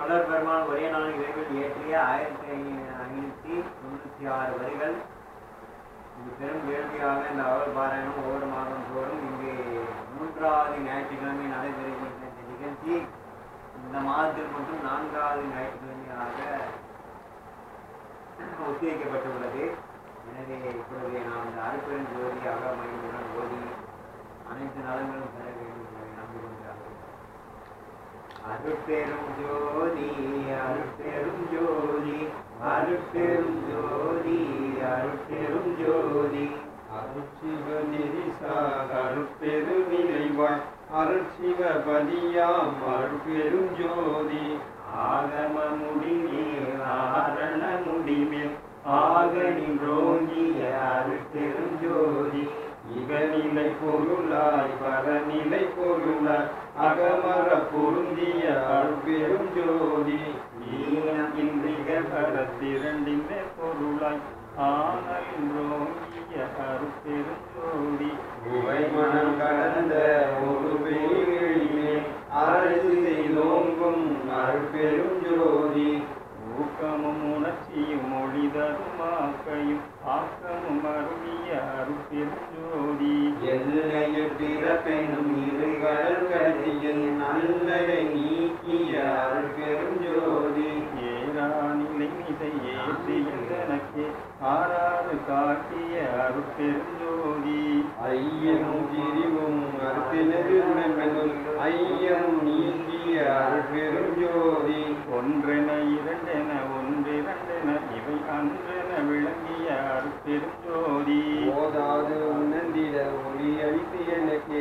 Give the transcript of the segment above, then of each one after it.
வளர் பெருமான் ஒரே நாள் விரைவில் இயற்றிய ஆயிரத்தி ஐநூற்றி தொண்ணூற்றி ஆறு வரிகள் இது பெரும் வேள்வியாக இந்த அவல் பாராயணம் ஒவ்வொரு மாதம் தோறும் இங்கு மூன்றாவது ஞாயிற்றுக்கிழமை நடைபெறுகின்ற இந்த நிகழ்ச்சி இந்த மாதத்தில் மட்டும் நான்காவது ஞாயிற்றுக்கிழமையாக ஒத்திவைக்கப்பட்டுள்ளது எனவே இப்பொழுது நாம் இந்த அருப்பெரும் ஜோதியாக மகிழ்வுடன் ஓதி அனைத்து நலங்களும் பெற வேண்டும் என்பதை நம்புகின்றார்கள் அருட்பெரும் ஜோதி அருட்பெரும் ஜோதி அருட்பெரும் ஜோதி அருட்பெரும் ஜோதி அருட்சிவ நெறிசாக அருட்பெரு நிறைவாய் அருட்சிவ பதியாம் அருட்பெரும் ஜோதி ஆகம முடிவில் ஆரண முடிவில் ஆகனி ரோங்கிய அருட்பெரும் ஜோதி இகநிலை பொருளாய் பரநிலை பொருளாய் அகமர பொருந்திய அருட்பெரும் ஜோதி ஈனம் இன்றிக பரத்திரண்டின் பொருளாய் ஆனலின்றோங்கிய அருட்பெரும் ஜோதி உவை மனம் கடந்த ஒரு பெருமே அரசு செய்தோங்கும் அருட்பெரும் ஜோதி ஊக்கமும் உணர்ச்சியும் மொழிதருமாக்கையும் ஆக்கமும் அருளிய அருட்பெரும் ஜோதி எல்லையில் பிறப்பெனும் இரு கடல் கடத்தியின் நல்லதை நீக்கிய அருட்பெரும் ஜோதி ஏறானிலை மிதை ஏற்றி எனக்கு ஆறாறு காட்டிய அருட்பெரும் ஜோதி ஐயனும் திரிவும் அருத்தினருடனும் ஐயனும் நீக்கிய அருட்பெரும் ஜோதி ஒன்றென இரண்டென ஒன்றிரண்டென இவை அன்றென விளங்கிய அருட்பெரும் ஜோதி ஓதாது உணர்ந்திட ஒளி அளித்து எனக்கு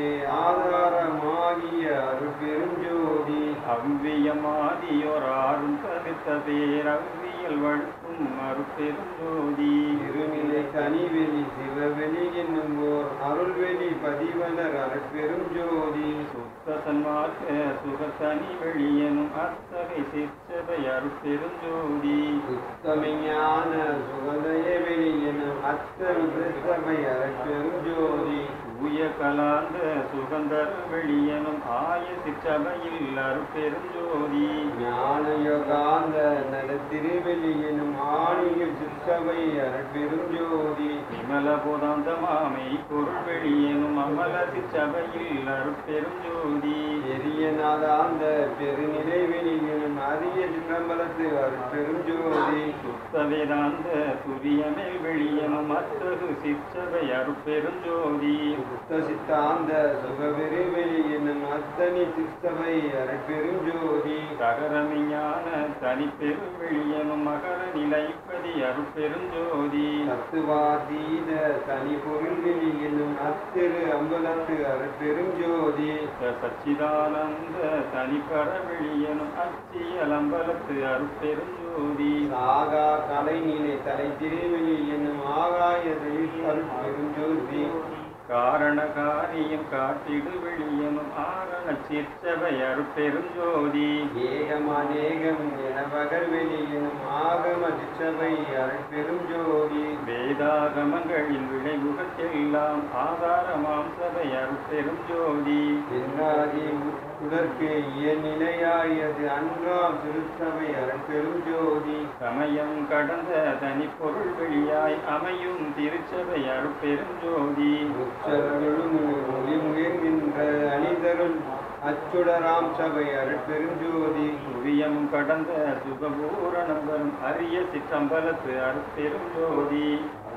ஆதாரமாகிய அருட்பெரும் ஜோதி அவ்வியமாதியோர் ஆறும் தவிர்த்த பேரவ்வியல் வழுக்கும் அருட்பெரும் ஜோதி இருநிலை தனிவெளி சிவவெளி என்னும் ஓர் அருள்வெளி பதிவனர் அருட்பெரும் ஜோதி சுத்த சன்மார்க்க சுகத்தனி வெளியனும் அத்தகை சிற்சபை அருட்பெரும் ஜோதி சுத்தமையான சுகதய வெளியனும் அத்தகை சிற்சபை அருட்பெரும் ஜோதி தூய கலாந்த சுகந்தர வெளியனும் ஆய சிற்றபையில் அருட்பெரும் ஜோதி ஞான யோகாந்த நல திருவெளியனும் ஆணிய சிற்றபை அருட்பெரும் ஜோதி விமல போதாந்தமாமை பொருள் வெளியனும் அமல சிற்றபையில் அருட்பெரும் ஜோதி பெரிய நாதாந்த பெருநிலை வெளியனும் அரிய சிற்றம்பலத்து அருட்பெரும் ஜோதி சுத்த வேதாந்த துரியமே வெளியனும் அத்தகு சிற்றபை அருட்பெரும் ஜோதி சுத்த சித்தாந்த சுகவெறி வெளியனும் அத்தனி சித்தவை அருட்பெரும் ஜோதி தகரமிஞான தனிப்பெரும் வெளியனும் மகர நிலைப்பதி அருட்பெரும் ஜோதி தத்துவாதீத தனி பொருள் வெளியனும் அத்திரு அம்பலத்து அருட்பெரும் ஜோதி சச்சிதானந்த தனிப்பர வெளியனும் அச்சியலம்பலத்து அருட்பெரும் ஜோதி ஆகா கலைநிலை தலை திருவெளி என்னும் ஆகாயத்தில் அருட்பெரும் ஜோதி காரண காரியம் காட்டிடு வெளியனும் ஆரண சிற்றவை அருட்பெரும் ஜோதி ஏகம் அநேகம் என பகல் வெளியனும் ஆகம சிற்றவை அருட்பெரும் ஜோதி வேதாகமங்களின் விளைவுகத்தெல்லாம் ஆதாரமாம் சபை அருட்பெரும் ஜோதி என்னாதி உடற்கு இயநிலையாயது அன்றாம் திருச்சபை அருட்பெரும் ஜோதி சமயம் கடந்த தனிப்பொருள் வெளியாய் அமையும் திருச்சபை அருட்பெரும் ஜோதி உச்சர்களும் ஒளிமுயர்கின்ற அணிதருள் அச்சுடராம் சபை அருட்பெருஞ்சோதி சுவியம் கடந்த சுகபூரணம் வரும் அரிய சிற்றம்பலத்து அருட்பெருஞ்சோதி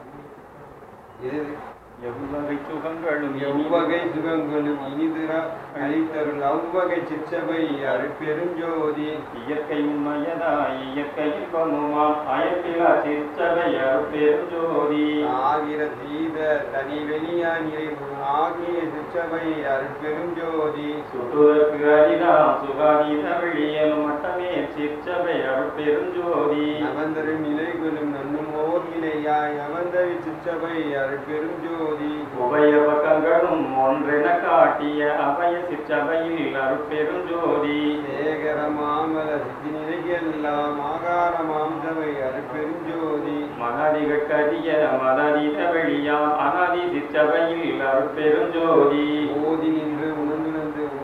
இது எவ்வகை சுகங்களும் எவ்வகை சுகங்களும் இனிதிர அளித்தருள் அவ்வகை சிற்றபை அருட்பெருஞ்சோதி இயற்கை உண்மையதாய் இயற்கை இன்பமுமாம் அயற்பிலா சிற்றபை அருட்பெருஞ்சோதி ஆகிற தீத தனி வெளியான் இறைவு ஆகிய சிற்றபை அருட்பெருஞ்சோதி சுட்டுவற்கு அரிதாம் சுகாதீத வெளியனும் மட்டமே சிற்றபை அருட்பெருஞ்சோதி அவந்தரும் நிலைகளும் நன்னும் ஓர் நிலையாய் அவந்தவி சிற்றபை அருட்பெருஞ்சோதி உபய பக்கங்களும் ஒன்றென காட்டிய அபய சிற்றபையில் அருட்பெருஞ்சோதி சேகர மாமல சித்தி நிலையெல்லாம் ஆகாரமாம் சபை அருட்பெருஞ்சோதி மகாதிகட்கரிய மததீத வெளியாம் அனாதி சிற்றபையில் அருட்பெருஞ்சோதி ஓதி நின்று உணர்ந்துணர்ந்து உணர்ந்தற்கு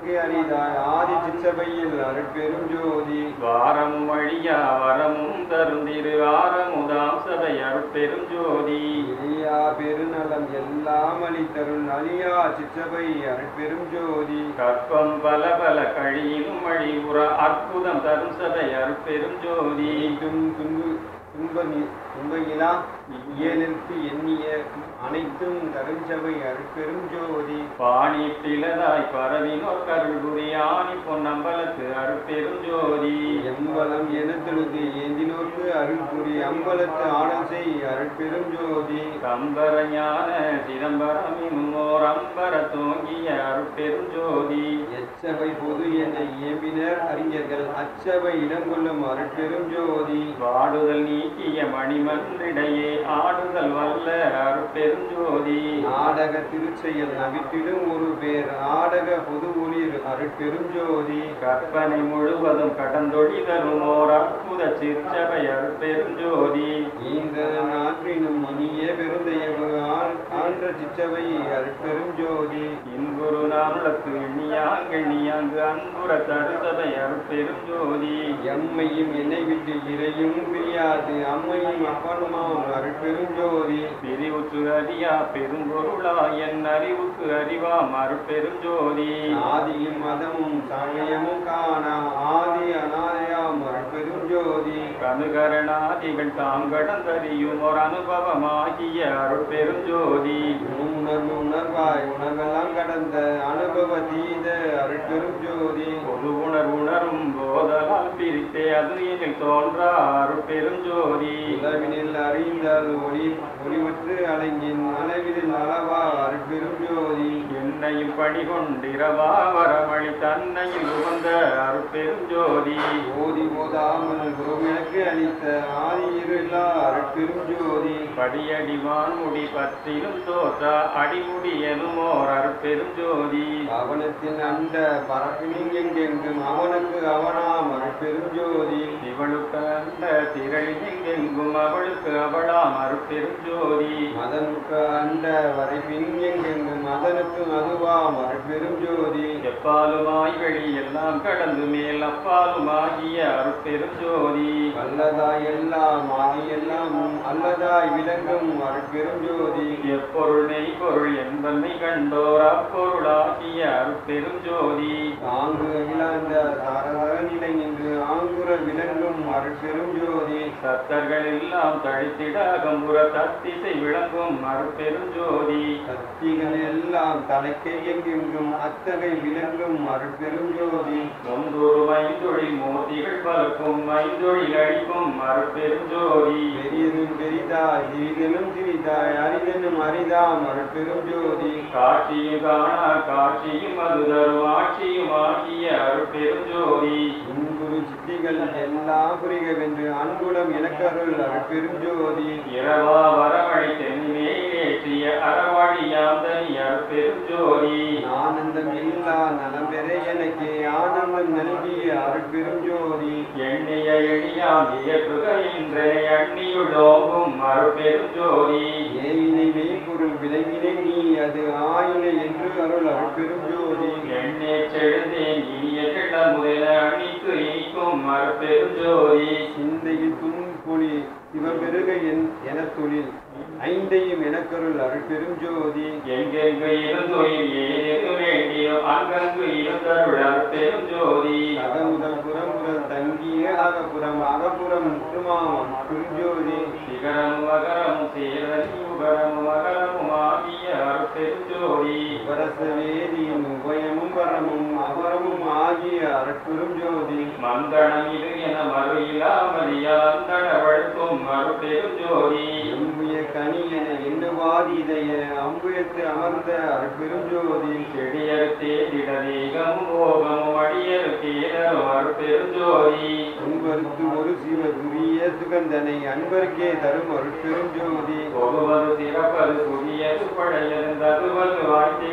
எனக்கு அரிதாய் ஆதி சிச்சபையில் அருட்பெரும் ஜோதி வாரமும் அழியா வரமும் தருந்திரு ஆரமுதாம் சபை அருட்பெரும் ஜோதி இனியா பெருநலம் எல்லாம் அளித்தருள் அழியா சிச்சபை அருட்பெரும் ஜோதி கற்பம் பல பல கழியினும் அழிவுற அற்புதம் தரும் சபை அருட்பெரும் ஜோதி நீட்டும் துன்பு துன்ப நி- துன்பகிலா இயலிற்கு எண்ணிய அனைத்தும் தருஞ்சபை அருட்பெரும் ஜோதி பாணி பிளதாய் பரவினோர் கருள் புரியாணி பொன்னம்பலத்து அருட்பெரும் ஜோதி எம்பலம் என தொழுது ஏந்தினோர்க்கு அருள் புரி அம்பலத்து ஆடல் செய் அருட்பெரும் ஜோதி கம்பர ஞான சிதம்பரம் இன்னோர் அம்பர தோங்கிய அருட்பெரும் ஜோதி எச்சபை பொது என இயம்பினர் அறிஞர்கள் அச்சபை இடங்கொள்ளும் அருட்பெரும் ஜோதி வாடுதல் நீக்கிய மணிமன்றிடையே ஆடுதல் வல்ல அருட்பெருஞ்சோதி நாடக திருச்செயல் நவிட்டிடும் ஒரு பேர் ஆடக பொது ஒளிர் அருட்பெரும் ஜோதி கற்பனை முழுவதும் கடந்தொழிதரும் ஓர் அற்புத சிற்சபை அருட்பெருஞ்சோதி இந்த நாற்றினும் இனிய பெருந்தையவு ஆள்- ஆன்ற சிச்சபை அருட்பெரும் ஜோதி இன்புரு நாளுக்கு எண்ணியாங்கு எண்ணியாங்கு அன்புற தருசபை அருட்பெருஞ்சோதி எம்மையும் என்னை விட்டு இறையும் பிரியாது அம்மையும் அப்பனுமாம் அருட்பெரும் ஜோதி பிரிவுற்று அறியா பெரும்பொருளா என் அறிவுக்கு அறிவாம் அருட்பெருஞ்சோதி ஆதியும் மதமும் சமயமும் காணா ஆதி அநாதையாம் அருட்பெரும் ஜோதி கனுகரணாதிகள் தாம் கடந்தறியும் ஒரு அனுபவமாகிய அருட்பெருஞ்சோதி உணர்வு உணர்வாய் உணர்வெல்லாம் கடந்த அனுபவ தீத அருட்பெரும் ஜோதி பொது உணர் உணரும் போதலால் பிரித்தே அது எனில் தோன்றா அருட்பெருஞ்சோதி உலவினில் அறிந்தால் ஒளி ஒளிவற்று அலங்கின் அளவினில் அளவா அருட்பெரும் ஜோதி என்னையும் பணி கொண்டிரவா வரமளி தன்னையில் உகந்த அருட்பெருஞ்சோதி ஓதி ஓதாமல் குருவினக்கு அளித்த ஆதி இருளா அருட்பெரும் ஜோதி படியடிவான் முடி பற்றிலும் தோற்றா அடிமுடி எனுமோர் அருட்பெருஞ்சோதி அவனத்தின் அண்ட பரப்பினில் எங்கெங்கும் அவனுக்கு அவனாம் அருட்பெரும் ஜோதி இவளுக்கு அந்த திரளில் எங்கெங்கும் அவளுக்கு அவளாம் அருட்பெருஞ்சோதி மதனுக்கு அண்ட வரைப்பின் எங்கெங்கும் மதனுக்கு அதுவாம் அருட்பெரும் ஜோதி எப்பாலுமாய் வெளி எல்லாம் கடந்து மேல் அப்பாலுமாகிய அருட்பெருஞ்சோதி அல்லதாய் எல்லாம் ஆதி எல்லாம் அல்லதாய் விளங்கும் அருட்பெரும் ஜோதி எப்பொருள் மெய் பொருள் என்பன்மை கண்டோர் அப்பொருளாகிய அருட்பெருஞ்சோதி ஆங்கு அகிலாந்த தாரக நிலை நின்று ஆங்குர விளங்கும் அருட்பெரும் ஜோதி சத்தர்கள் எல்லாம் தழித்திட அகம்புற தத்திசை விளங்கும் அருட்பெருஞ்சோதி சக்திகள் எல்லாம் தலைக்கை எங்கெங்கும் அத்தகை விளங்கும் அருட்பெரும் ஜோதி முந்தூறு மைந்தொழில் மூர்த்திகள் பலக்கும் மைந்தொழில் அழிக்கும் அருட்பெருஞ்சோதி பெரியதும் பெரிதாய் சிறிதனும் சிறிதாய் அரிதனும் அரிதாம் அருட்பெரும் ஜோதி காட்சியும் காணா காட்சியும் அது தரும் ஆட்சியும் ஆகிய அருட்பெருஞ்சோதி இன்புரு சித்திகள் எல்லாம் புரிகவென்று அன்புடம் எனக்கருள் அருட்பெரும் ஜோதி இரவா வரவழி தென்மேலேற்றிய அறவழியாம் தனி அருட்பெருஞ்சோதி ஆனந்தம் இல்லா நலம் பெற எனக்கு ஆனந்தம் நல்கிய அருட்பெரும் ஜோதி எண்ணிய எளியாம் இயற்றுகின்றே அண்ணியுள்ளோங்கும் அருட்பெருஞ்சோதி ஏவினை மெய்ப்பொருள் விளங்கினை நீ அது ஆயினை என்று அருள் அருட்பெரும் ஜோதி எண்ணே செழுந்தேன் இனிய கிட முதல அணிக்கு இனிக்கும் அருட்பெருஞ்சோதி சிந்தையில் துன்பொழி சிவபெருக என் என தொழில் ஐந்தையும் எனக்கருள் அருட்பெரும் ஜோதி எங்கெங்கு இருந்தொழில் ஏதேது வேண்டியோ அங்கங்கு இருந்தருள் அருட்பெருஞ்சோதி அகமுதல் புறமுதல் தங்கிய அகப்புறம் அகப்புறம் முற்றுமாம் பெருஞ்சோதி சிகரமும் அகரமும் சேரதி உகரமும் அகரமும் ஆகிய அருட்பெருஞ்சோதி வரச வேதியும் உபயமும் வரமும் அபரமும் ஆகிய அருட்பெரும் ஜோதி மந்தனம் இது என மறு இல்லாமறியால் அந்தன வழுக்கும் அருட்பெருஞ்சோதி எம்புய கனி என எண்ணுவாதி இதய அம்புயத்து அமர்ந்த அருட்பெரும் ஜோதி செடியர் தேடிட தேகமும் ஓகமும் அடியர் கேதரும் அருட்பெருஞ்சோதி அன்பருக்கு ஒரு சிவ துரிய சுகந்தனை அன்பருக்கே தரும் அருட்பெரும் ஜோதி ஒருவது சிறப்பது புதியது பழையது தருவது வாழ்க்கைகள்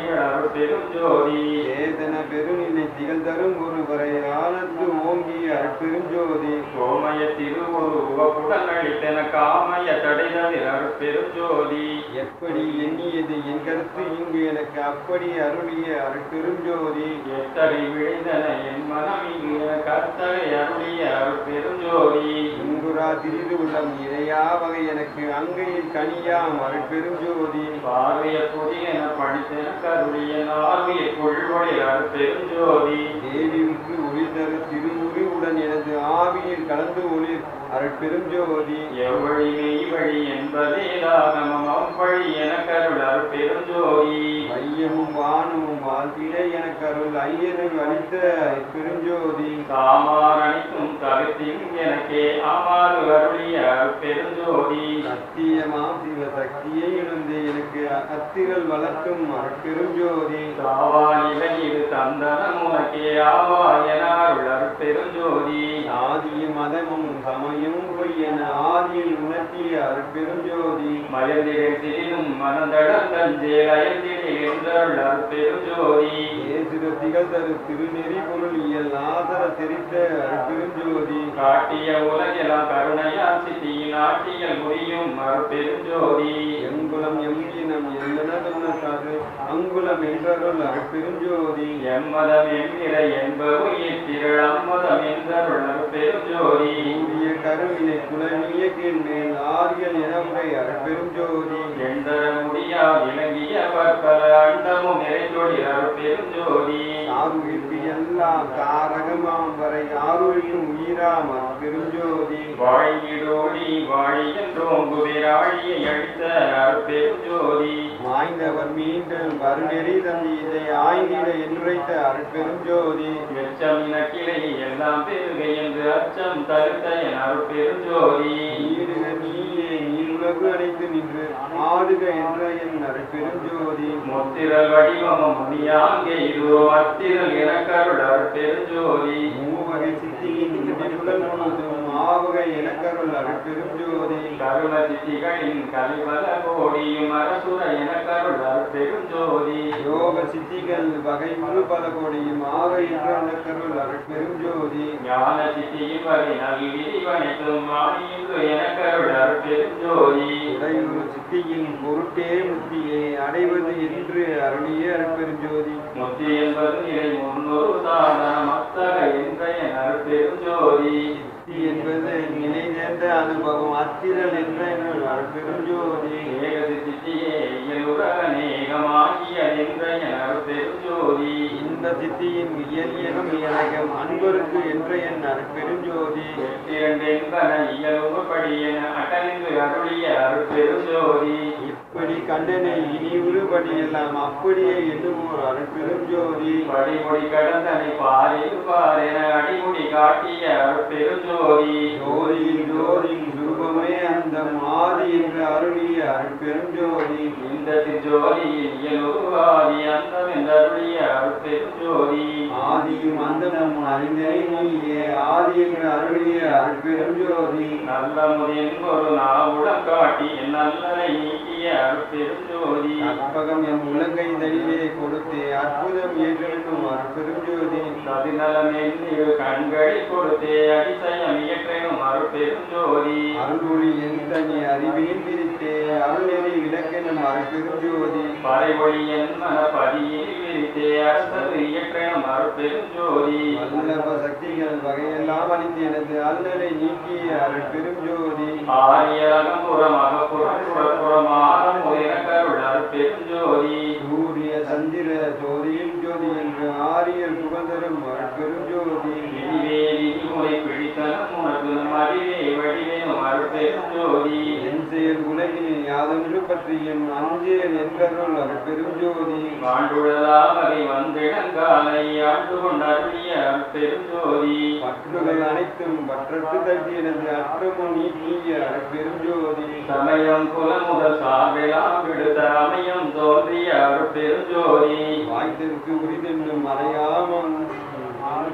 அருட்பெரும் ஜோதி சேதன பெருநிலை திகழ்தரும் ஒருவரை ஆனத்து ஓங்கிய அற்பெருஞ்சோதி கோமய திருவுரு உவப்புடன் அளித்தன காமய தடைதவிர அருட்பெரும் ஜோதி எப்படி எண்ணியது என் கருத்து இங்கு எனக்கு அப்படி அருளிய அற்பெருஞ்சோதி எத்தனை விழுந்தன என் மனம் இங்கு கர்த்தரை அருளிய அருட்பெரும் ஜோதி இங்குரா திரிது உள்ளம் இறையா வகை எனக்கு அங்கையில் கனியாம் அற்பெருஞ்சோதி பார்வைய புதியன பணித்தன கருளிய நார்விய கொள்வொழி அருட்பெரும் ஜோதி தேவிக்கு ஒளி தரு திருமுறிவுடன் எனது ஆவியில் கலந்து ஒளி அருட்பெருஞ்சோதி எவ்வழி மெய் வழி என்பதே தாகமம் அவ்வழி என கருள் அருட்பெரும் ஜோதி ஐயமும் வானமும் வாழ்த்திட எனக்கு அருள் ஐயனும் அளித்த பெருஞ்சோதி தாமார் அனைத்தும் தவிர்த்தின் எனக்கே ஆமாறு அருளிய அருட்பெரும் ஜோதி சத்தியமாம் சிவ சக்தியை இழந்து எனக்கு அத்திரல் வளர்க்கும் அருட்பெருஞ்சோதி தாவானிகள் இது தந்தனம் உனக்கே ஆவா என அருள் அருட்பெரும் ஜோதி ஆதிய மதமும் சமயமும் பொய்யென ஆதியில் உணர்த்திய அருட்பெருஞ்சோதி மயந்திரே சிறிதும் மனந்தடல் தஞ்சேல் அயந்திரில் என்றருள் அருட்பெரும் ஜோதி ஏசுர திகழ்தரு திருநெறி பொருள் இயல் ஆதர தெரித்த அருட்பெருஞ்சோதி காட்டிய உலகெல்லாம் கருணையால் சித்தியின் ஆட்டியல் முடியும் அருட்பெரும் ஜோதி எங்குலம் எம்பினம் எல்லனது அங்குலம் என்றருள் அருட்பெருஞ்சோதி எம்மதம் என்கிற என்பவுயிர் திரள் அம்மதம் என்றருள் அருட்பெரும் ஜோதி கூடிய கருவினை குலவிய கீழ்மேல் ஆரியல் என உரை அருட்பெருஞ்சோதி எந்தர முடியா விளங்கிய பற்பல அண்டமும் நிறைந்தொழி அருட்பெரும் ஜோதி ஆறுயிர்க்கு எல்லாம் காரகமாம் வரை ஆறுயிரும் உயிராம் அருட்பெருஞ்சோதி வாழிடோடி வாழி என்றோம் குபிராழியை அழித்த அருட்பெரும் ஜோதி வாய்ந்தவர் மீண்டும் வருநெறி தந்தி இதை ஆய்ந்திட என்றுரைத்த அருட்பெருஞ்சோதி எச்சம் இனக்கிளை எல்லாம் பெருக என்று அச்சம் தருத்த என் அருட்பெரும் ஜோதி நீடுக நீயே நீருலகு அடைத்து நின்று ஆடுக என்ற என் அருட்பெருஞ்சோதி முத்திரல் வடிவமும் முடியாங்கே இதோ அத்திரல் எனக்கருள் அருட்பெரும் ஜோதி மூவகை சித்தியின் முடிவுடன் முழுதும் ஆவகை எனக்கருள் அருட்பெருஞ்சோதி கருண சித்திகளின் கலிபல கோடியும் அரசுர எனக்கருள் அருட்பெரும் ஜோதி யோக சித்திகள் வகை முழு பல கோடியும் ஆக என்ற எனக்கருள் அருட்பெருஞ்சோதி ஞான சித்தியின் வரை நல்விரிவனைத்தும் ஆணியின்று எனக்கருள் அருட்பெரும் ஜோதி உடையுறு சித்தியின் பொருட்டே முத்தியை அடைவது என்று அருளிய அருட்பெருஞ்சோதி முத்தி என்பது நிலை முன்னொரு சாதன மத்தக என்ற என் அருட்பெரும் ஜோதி சித்தி என்பது நிலை நேர்ந்த அனுபவம் அத்திரல் என்ற என் அருட்பெருஞ்சோதி ஏக சித்தியே இயலுற அநேகமாகிய என்ற என் அருட்பெரும் ஜோதி இந்த சித்தியின் இயலியகம் இயலகம் அன்பருக்கு என்ற என் அருட்பெருஞ்சோதி இரண்டென்பன இயலுபடி என அகலிந்து அருளிய அருட்பெரும் ஜோதி இப்படி கண்ணனை இனி உருபடி எல்லாம் அப்படியே எண்ணுவோர் அருட்பெருஞ்சோதி படிமுடி கடந்தனை பாரில் பாரென அடிமுடி காட்டிய அருட்பெரும் ஜோதி ஜோதியின் ஜோதியின் ரூபமே அந்த ஆதி என்று அருளிய அருட்பெருஞ்சோதி இந்த திருஜோதியில் இயலுருவாதி அந்தம் என்றருளிய அருட்பெரும் ஜோதி ஆதியும் அந்தமும் அறிந்தனை நீயே ஆதி என்று அருளிய அருட்பெருஞ்சோதி நல்ல முதன் ஒரு நாவுடம் காட்டி என் நல்லதை நீக்கிய அருட்பெரும் ஜோதி கற்பகம் என் உலங்கை தனிலே கொடுத்தே அற்புதம் ஏற்றென்னும் அருட்பெருஞ்சோதி சதிநலம் எண்ணிரு கண்களில் கொடுத்தே அதிசயம் இயற்றெனும் அருட்பெரும் ஜோதி அருள்மொழி என் தனி அறிவியல் விரித்தே அருள்நெறி விளக்கெனும் அருட்பெருஞ்சோதி பறைமொழி என் மன பதியில் விரித்தே அரசது இயற்றெனும் அருட்பெரும் ஜோதி வல்லப சக்திகள் வகையெல்லாம் அளித்து எனது அல்லலை நீக்கிய அருட்பெருஞ்சோதி ஆரியரகம் புறம் அகப்புறம் புறப்புறம் ஆரம் உயர கருள் அருட்பெரும் ஜோதி சூரிய சந்திர ஜோதியில் ஜோதி என்று ஆரியர் புகழ்தரும் அருட்பெருஞ்சோதி விதிவேலி முறை பிடித்தனம் உனக்கு அறிவே வடிவேனும் அருட்பெரும் ஜோதி என் செயல் உலகில் யாதொன்று பற்றியும் அஞ்சேல் என்றருள் அருட்பெருஞ்சோதி மாண்டுழலாமலை வந்திடங்காலை ஆண்டு கொண்டருளிய அருட்பெரும் ஜோதி பற்றுகள் அனைத்தும் பற்றற்று தட்டி எனது அற்றமும் நீக்கிய அருட்பெருஞ்சோதி சமயம் குலமுதல் சார்பெல்லாம் விடுத்த அமையம் தோன்றிய அருட்பெரும் ஜோதி வாய்த்திற்கு உரிதென்னும் மறையாமம் ஆண்களால்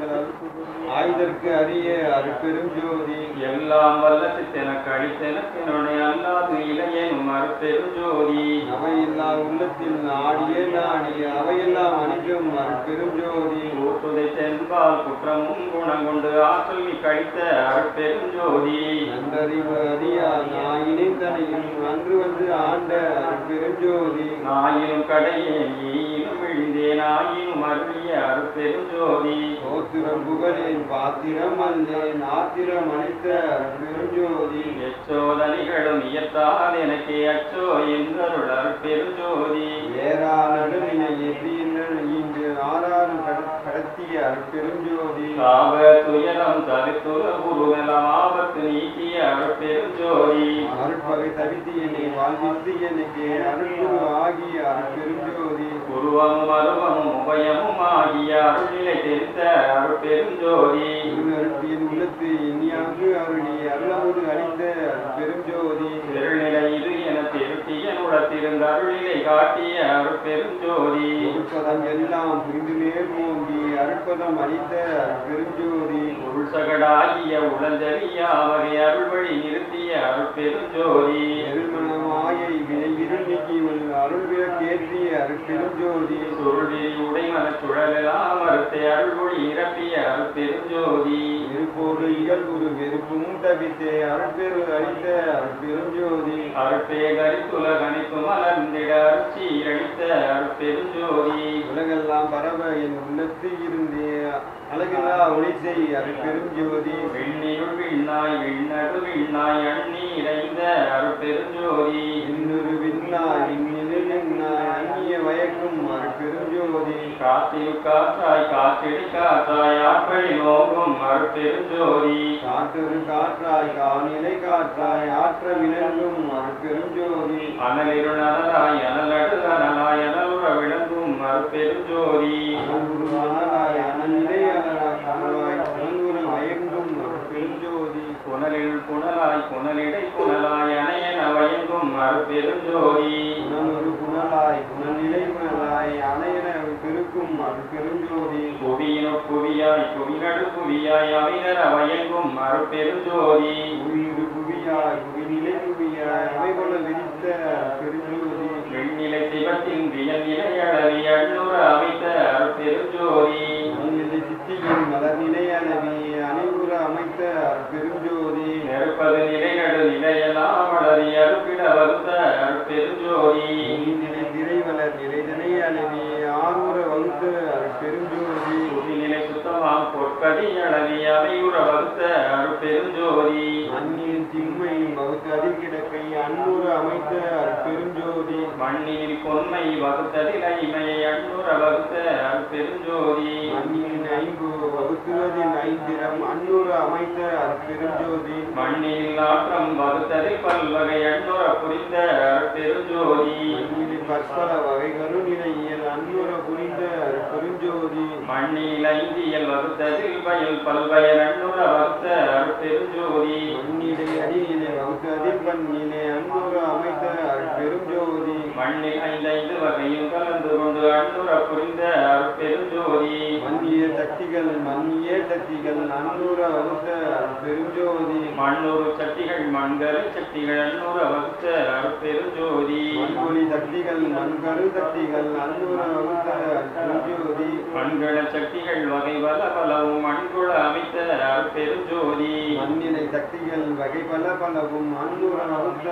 ஆய்தற்கு அரிய அருட்பெரும் ஜோதி எல்லாம் வல்ல சித்தெனக்கு அளித்தெனக்கு என்னுடைய அல்லாது இளையனும் அருட்பெரும் ஜோதி அவையில்லா உள்ளத்தில் நாடிய நாடிய அவையெல்லாம் அணிக்கும் அருட்பெரும் ஜோதி ஊற்றுதை தென்பால் குற்றமும் குணங்கொண்டு ஆற்றல் நீ கழித்த அருட்பெரும் ஜோதி நன்றறிவு அறியா நாயினை தனையும் அன்று வந்து ஆண்ட அருட்பெரும் ஜோதி நாயினும் கடையே ஈனும் விழுந்தேன் ஆயினும் அருளிய அருட்பெரும் ஜோதி சோத்திரம் புகழேன் பாத்திரம் அல்லேன் ஆத்திரம் அளித்த அருட்பெரும் ஜோதி எச்சோதனிகளும் இயற்றால் எனக்கு அச்சோ என்றருள் அருட்பெரும் ஜோதி ஏறா நடுநிலை எதிரியினர் இன்று ஆறாறு கட- கடத்திய அருட்பெரும் ஜோதி சாப துயரம் சரித்துர குருவெல்லாம் ஆபத்து நீக்கிய அருட்பெரும் ஜோதி அருட்பகை தவித்து என்னை வாழ்வித்து எனக்கு அருட்குரு ஆகிய அருட்பெரும் ஜோதி உருவமும் அருவமும் உபயமும் ஆகிய அருளிலை தெரிந்த அருட்பெரும் ஜோதி திருநருட்டியின் உள்ளத்து இனியாங்கு அருளி அருளமுது அளித்த அருட்பெரும் ஜோதி திருநிலை இது என திருட்டிய உடத்திருந்த அருளிலை காட்டிய அருட்பெரும் ஜோதி பொருட்பதம் எல்லாம் புரிந்து நேர் ஓங்கி அருட்பதம் அளித்த அருட்பெரும் ஜோதி உள்சகடாகிய உளஞ்செறிய அவரை அருள்வழி நிறுத்திய அருட்பெரும் ஜோதி எருமணமாயை வினை இருள் நீக்கிவள் அருள் விளக்கேற்றிய அருட்பெரும் ஜோதி சுருளி உடைமன சுழலெல்லாம் மறுத்தை அருள்மொழி நிரப்பிய அருட்பெரும் ஜோதி இருப்போடு இகழ்குரு வெறுப்பும் தவித்தே அருட்பெரு அளித்த அருட்பெரும் ஜோதி அருட்பே கரித்துல கணித்து மலர்ந்திட அருட்சி அளித்த அருட்பெரும் ஜோதி உலகெல்லாம் பரவ என் உள்ளத்து இருந்தே அழகில்லா ஒளி செய் அருட்பெரும் ஜோதி விண்ணியுள் விண்ணாய் விண்ணடு விண்ணாய் அண்ணி இறைந்த அருட்பெரும் ஜோதி இன்னொரு விண்ணாய் விண்ணில் நின்னாய் அந்நிய வயக்கும் அருட்பெரும் ஜோதி காற்றில் காற்றாய் காற்றிடி காற்றாய் ஆற்றலி நோக்கும் அருட்பெரும் ஜோதி காற்றொரு காற்றாய் காநிலை காற்றாய் ஆற்ற விளங்கும் அருட்பெரும் ஜோதி அனலிருள் அனலாய் அனலடு அனலாய் அனலுற விளங்கும் அருட்பெரும் ஜோதி அனல்குரு அனலாய் அனநிலை அனலாய் அனலாய் அனல்குரு மயங்கும் அருட்பெரும் ஜோதி புனலில் புனலாய் புனலிடை புனலாய் அணையன வயங்கும் அருட்பெரும் ஜோதி குணமொரு குணலாய் குணநிலை குணலாய் அணையன பெருக்கும் அருட்பெரும் ஜோதி புவியினு புவியாய் புவிநடு புவியாய் அவினர வயங்கும் அருட்பெரும் ஜோதி புவியுடு புவியாய் புவிநிலை புவியாய் அவை கொள்ள விரித்த பெருஞ்சோதி வெண்ணிலை சிவத்தின் வியல் நிலையளவி அண்ணுற அமைத்த அருட்பெரும் ஜோதி மண்ணிலை சித்தியின் மலர்நிலை அளவி அனைவுற அமைத்த பெருஞ்சோதி நெருப்பது நிலைநடு நிலையெல்லாம் வளரி அருப்பிட வருத்த அருட்பெரும் ஜோதி நிலை திரைவலர் நிலைதனை அளவி ஆரூர வகுத்த பெருஞ்சோதி புவிநிலை சுத்தமாம் பொற்கதி அளவி அவையுற வருத்த அருட்பெரும் ஜோதி அந்நியின் திண்மை வகுத்து அதில் கிடக்கை அன்னூர அமைத்த பெருஞ்சோதி மண்ணில் கொன்மை வகுத்ததில் ஐமையை அண்ணுற வகுத்த அருட்பெரும் ஜோதி அந்நியின் ஐம்பு வகுத்துவதில் ஐந்திரம் அன்னூர அமைத்த பெருஞ்சோதி மண்ணில் நாற்றம் வகுத்ததில் பல்வகை அண்ணுற புரிந்த அருட்பெரும் ஜோதி மண்ணில் பற்பல வகை கருநிலையில் அன்னூர புரிந்த பெருஞ்சோதி மண்ணில் ஐந்தியல் வகுத்ததில் வயல் பல்வயல் அண்ணுற வகுத்த அருட்பெரும் ஜோதி மண்ணிலை அடிநிலை வகுத்து அதில் பண்ணிலே அன்னூர அமைத்த பெருஞ்சோதி மண்ணில் ஐந்தைந்து வகையும் கலந்து கொண்டு அண்ணுற புரிந்த அருட்பெரும் ஜோதி மன்னிய சக்திகள் மன்னிய சக்திகள் அன்னூர வகுத்த பெருஞ்சோதி மண்ணூறு சக்திகள் மண்கரு சக்திகள் அண்ணுற வகுத்த அருட்பெரும் ஜோதி மண்மொழி சக்திகள் மண்கரு சக்திகள் அன்னூர வகுத்த பெருஞ்சோதி மண்கள சக்திகள் வகை பல பலவும் மண்குள அமைத்த அருட்பெரும் ஜோதி மண்ணிலை சக்திகள் வகை பல பலவும் அன்னூர வகுத்த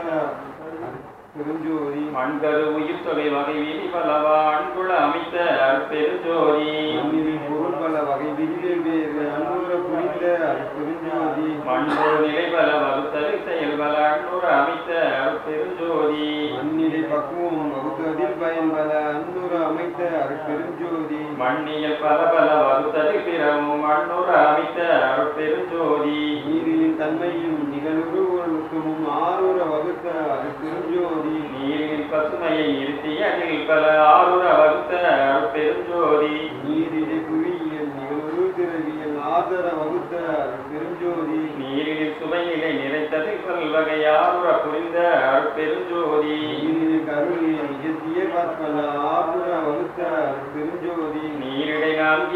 பெருஞ்சோதி மண்கரு உயிர் தொகை வகை விதி பலவா அண்குள அமைத்த அருட்பெரும் ஜோதி மண்ணில் பொருள் பல வகை விதிகள் வேறு அன்னூர புரிந்த பெருஞ்சோதி மண்ணோர் நிலை பல வகுத்தது செயல் பல அண்ணுற அமைத்த அருட்பெரும் ஜோதி மண்ணிலை பக்குவம் வகுத்ததில் பயன் பல அன்னூர அமைத்த பெருஞ்சோதி மண்ணியல் பல பல வகுத்தது பிறவும் அண்ணுற அமைத்த அருட்பெரும் ஜோதி நீரின் தன்மையும் நிகழ்வு ஒழுக்கமும் ஆரூர வகுத்த பெருஞ்சோதி நீரில் பசுமையை இருத்தியதில் பல ஆறுற வகுத்த அருட்பெரும் ஜோதி நீரிலை புவியியல் நிகழ்வு திரவியல் ஆதர வகுத்த பெருஞ்சோதி நீரில் சுவையிலை நிறைத்ததில் பல்வகை ஆறுற புரிந்த அருட்பெரும் ஜோதி நீரில் கருளில் நிகழ்த்திய பற்பல ஆபுர வகுத்த பெருஞ்சோதி நீரிடை நான்கியல் நிலை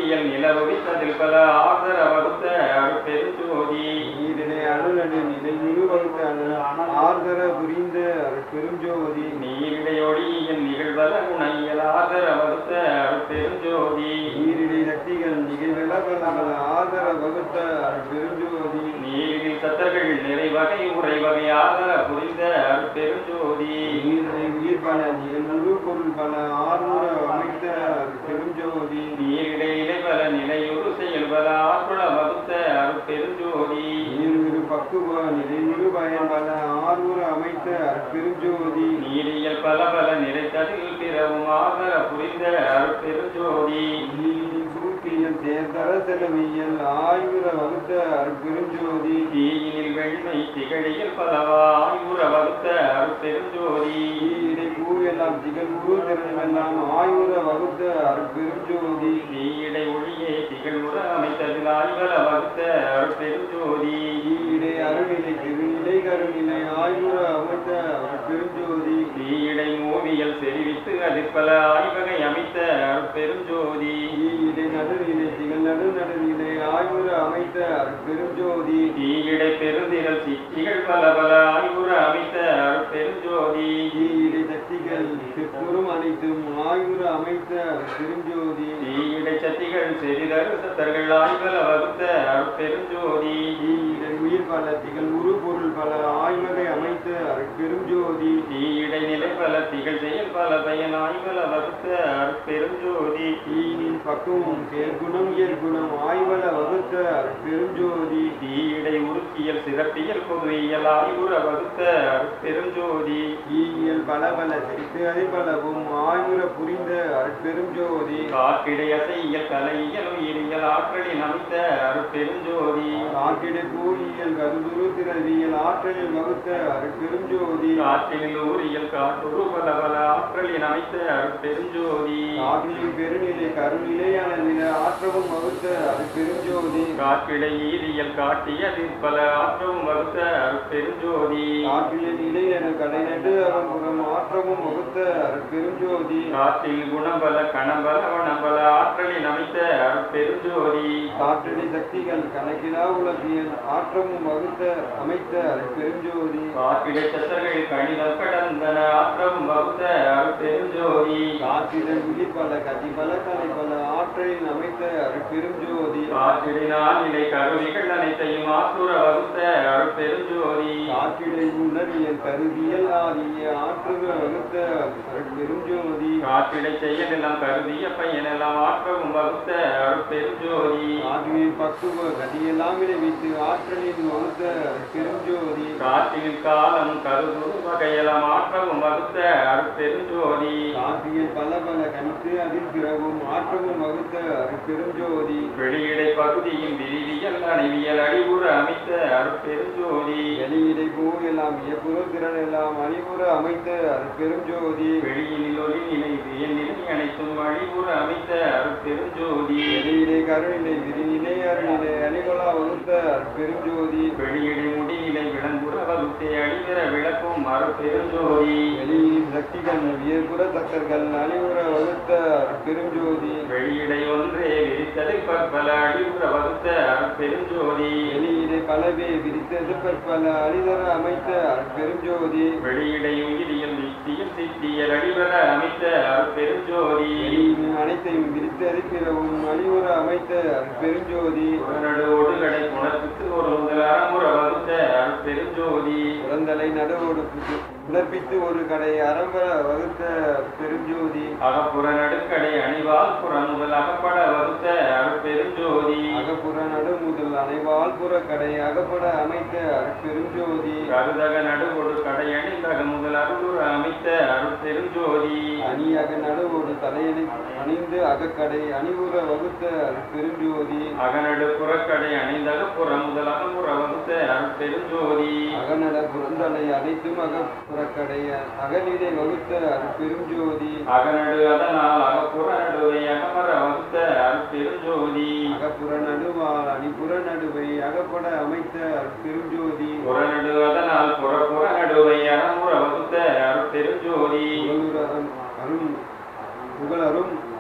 நிலவுவித்ததில் பல ஆதர வகுத்த அருட்பெருஞ்சோதி நீரிடை அருளடு நிலை நிறுவகுத்த ஆர்தர புரிந்த பெருஞ்சோதி நீரிடையொழியின் நிகழ்வல குணையல் ஆதர வகுத்த அருட்பெருஞ்சோதி நீரிடை சக்திகள் நிகழ்விலகல ஆதர வகுத்த பெருஞ்சோதி நீரில் சத்தர்கள் நிறைவகை உரைவகை ஆதர புரிந்த அருட்பெருஞ்சோதி நீரிடை உயிர் பல நிகழ்வு பொருள் பல ஆர்வர அமைத்த பெருஞ்சோதி நீரிடை இலைபல நிலையுறு செயல்பல ஆற்றுள வகுத்த அருட்பெருஞ்சோதி நீர் பக்குவ நிலை நிறுவயன் பல ஆர்வர அமைத்த பெருஞ்சோதி நீரியல் பல பல நிறைத்ததில் பிறவும் ஆதர புரிந்த அருட்பெருஞ்சோதி நீரின் சூத்தியல் தேர்தர செலவியல் ஆயுர வகுத்த பெருஞ்சோதி தீயினில் வெண்மை திகழியில் பலவா ஆயுர வகுத்த அருட்பெருஞ்சோதி ஈடை பூவெல்லாம் திகழ் குரு திறனெல்லாம் ஆயுர வகுத்த பெருஞ்சோதி தீயிடை ஒளியே திகழ்வுற அமைத்ததில் ஆய்வல வகுத்த அருட்பெருஞ்சோதி ஈடை அருநிலை திருநிலை கருநிலை ஆயுர அமைத்த பெருஞ்சோதி தீயிடை மூவியல் செறிவித்து அதிர்பல ஆய்வகை அமைத்த அருட்பெருஞ்சோதி ஈடை நடுநிலை திகழ் நடு நடுநிலை ஆயுர அமைத்த பெருஞ்சோதி தீயிடை பெருந்திரல் சித்திகள் பல பல ஆய்வுற அமைத்த அருட்பெருஞ்சோதி ஈடை சக்திகள் செப்புறம் அனைத்தும் ஆயுர அமைத்த பெருஞ்சோதி தீயிடை சத்திகள் செறிதரு சத்தர்கள் ஆய்வல வகுத்த அருட்பெருஞ்சோதி ஈடை உயிர் பல திகழ் உரு பொருள் பல ஆய்வகை அமைத்த பெருஞ்சோதி தீயிடை நிலை பல திகழ் செயல் பல பயன் ஆய்வல வகுத்த அருட்பெருஞ்சோதி ஈனின் பக்குவம் செயற்குணம் இயற்குணம் ஆய்வல வகுத்த பெருஞ்சோதி தீயிடை உருக்கியல் சிறப்பியல் பொதுவியல் ஆய்வுற வகுத்த அருட்பெருஞ்சோதி ஈயியல் பல பல சிரித்து அதிபலவும் ஆயுர புரிந்த பெருஞ்சோதி காற்றிடை அசையியல் கலையியல் உயிரியல் ஆற்றலின் அமைத்த அருட்பெருஞ்சோதி காட்டிடை பூயியல் கருதுரு திரவியல் ஆற்றலில் வகுத்த பெருஞ்சோதி காற்றினில் ஊரியல் காட்டுரு பல பல ஆற்றலின் அமைத்த அருட்பெருஞ்சோதி காற்றின் பெருநிலை கருநிலையான நில ஆற்றவும் வகுத்த பெருஞ்சோதி காற்றிடை ஈரியல் காட்டியதில் பல ஆற்றவும் வகுத்த அருட்பெருஞ்சோதி காற்றிலே நிலை என கடை நட்டு அவன்புறம் ஆற்றவும் வகுத்த பெருஞ்சோதி காற்றில் குணபல கணபல வனபல ஆற்றலின் அமைத்த அருட்பெருஞ்சோதி காற்றடி சக்திகள் கணக்கிலா உலகியல் ஆற்றமும் வகுத்த அமைத்த பெருஞ்சோதி காற்றிடை சத்தர்கள் கணிதம் கடந்தன ஆற்றவும் வகுத்த அருட்பெருஞ்சோதி காற்றிடல் உயிர் பல கதி பல கலை பல ஆற்றலில் அமைத்த பெருஞ்சோதி காற்றிடினால் நிலை கருவிகள் அனைத்தையும் ஆற்றுற வகுத்த அருட்பெருஞ்சோதி காற்றிடை உணர்வியல் கருதியல் ஆதிய ஆற்றுக வகுத்த பெருஞ்சோதி காற்றிடை செய்ய நிலம் கருதிய பயனெல்லாம் ஆற்றவும் வகுத்த அருட்பெருஞ்சோதி காற்றின் பக்குவ கதியெல்லாம் விளைவித்து ஆற்றலின் வகுத்த பெருஞ்சோதி காற்றில் காலம் கருது வகையெல்லாம் ஆற்றவும் வகுத்த அருட்பெருஞ்சோதி காற்றியல் பல பல கணித்து அதில் பிறவும் ஆற்றவும் வகுத்த பெருஞ்சோதி வெளியிடை பகுதியின் விரிவியல் அணிவியல் அடிவுற அமைத்த அருட்பெருஞ்சோதி வெளியிடை பூ எல்லாம் இயப்புற திறன் எல்லாம் அணிபுற அமைத்த பெருஞ்சோதி வெளியினில் ஒளி நிலை வியல் நிலை அனைத்தும் அழிவுற அமைத்த அருட்பெருஞ்சோதி வெளியிடை கருநிலை விரிநிலை அருநிலை அணிகொலா வகுத்த பெருஞ்சோதி வெளியிடை முடிநிலை விளங்குற வகுத்தே அழிவர விளக்கும் அருட்பெருஞ்சோதி வெளியின் சக்திகள் வியப்புற தக்கர்கள் அணிவுற வகுத்த பெருஞ்சோதி வெளியிடை ஒன்றே விரித்ததை பற்பல அழிவுற வகுத்த அருட்பெருஞ்சோதி வெளியிடை பலவே விரித்தது பற்பல அணிதர அமைத்த பெருஞ்சோதி வெளியிடை உயிரியல் நித்தியம் சித்தியல் அழிவர அமைத்த அருட்பெருஞ்சோதி வெளியின் அனைத்தையும் விரித்தது பிறவும் அணிவுற அமைத்த பெருஞ்சோதி புறநடு ஒடுகடை குணத்துக்கு ஒரு முதல் அறமுற வகுத்த அருட்பெருஞ்சோதி புறந்தலை நடுவோடு புது- உணர்ப்பித்து ஒரு கடை அறம்பர வகுத்த பெருஞ்சோதி அகப்புற நடுக்கடை அணிவால் புற முதல் அகப்பட வகுத்த அருட்பெருஞ்சோதி அகப்புற நடு முதல் அனைவால் புற கடை அகப்பட அமைத்த பெருஞ்சோதி கருதக நடுவொடு கடை அணிந்தக முதல் அருளுற அமைத்த அருட்பெருஞ்சோதி அணியக நடுவோடு தலையணி அணிந்து அகக்கடை அணிவுற வகுத்த பெருஞ்சோதி அகநடு புறக்கடை அணிந்தக புற முதல் அகமுற வகுத்த அருட்பெருஞ்சோதி அகநட புறந்தலை அனைத்தும் அகப்புறக்கடை அகநிலை வகுத்த பெருஞ்சோதி அகநடு அதனால் அகப்புற நடுவை அகமர வகுத்த அருட்பெருஞ்சோதி அகப்புற நடுவால் அணிபுற நடுவை அகப்பட அமைத்த பெருஞ்சோதி புறநடு அதனால் புறப்புற நடுவை அறமுற வகுத்த அருட்பெருஞ்சோதி புகழுற அரும் புகழரும்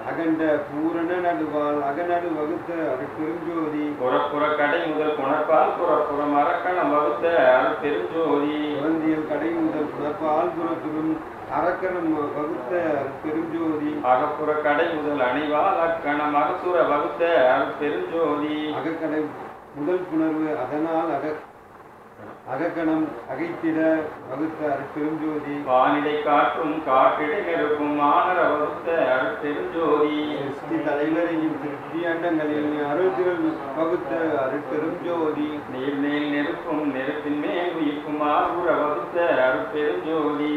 அகண்ட பூரண நடுவால் அகநடு வகுத்த அருட்பெருஞ்சோதி புறப்புற கடை முதல் புணர்பால் புறப்புற மரக்கணம் வகுத்த அருட்பெருஞ்சோதி குழந்தையில் கடை முதல் புறப்பால் புறப்புறம் அரக்கணம் வகுத்த அருட்பெருஞ்சோதி அகப்புற கடை முதல் அணிவால் அக்கணம் அகசுர வகுத்த அருட்பெருஞ்சோதி அகக்கடை முதல் புணர்வு அதனால் அக அகக்கணம் அகைத்திட வகுத்த அருட்பெருஞ்சோதி வானிலை காற்றும் காற்றிடை நெருப்பும் மாநர வகுத்த அருட்பெருஞ்சோதி சிருஷ்டி தலைவரையும் சிருஷ்டி அண்டங்களில் அருள்திரள் வகுத்த அருட்பெருஞ்சோதி நீர் மேல் நெருப்பும் நெருப்பின் மேல் உயிர்க்கும் ஆகுற வகுத்த அருட்பெருஞ்சோதி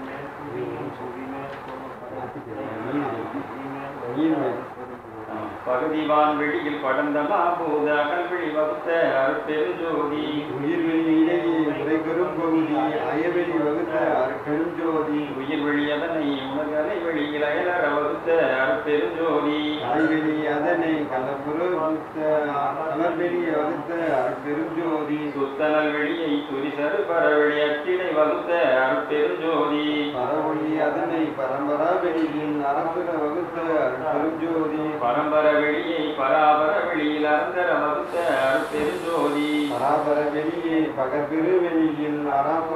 நீர்மேல் பகுதிவான் வெளியில் படர்ந்த மாபூத அகல்வெளி வகுத்த அருட்பெருஞ்சோதி உயிர்வெளி இடையே உரைபெரும் பகுதி அயவெளி வகுத்த அருட்பெருஞ்சோதி உயிர் வெளி அதனை உணர்கலை வெளியில் அயலற வகுத்த அருட்பெருஞ்சோதி அலைவெளி அதனை கலப்புற வகுத்த கலர்வெளி வகுத்த அருட்பெருஞ்சோதி சுத்தனல் வெளியை துரிசரு பரவெளி அச்சிடை வகுத்த அருட்பெருஞ்சோதி பரவொளி அதனை பரம்பரா வெளியில் அரசுர வகுத்த அருட்பெருஞ்சோதி பரம்பர வெளியை பராபர வெளியில் அந்தர வகுத்த அருட்பெருஞ்சோதி பராபர வெளியே பகற்பெரு வெளியில் அராபுர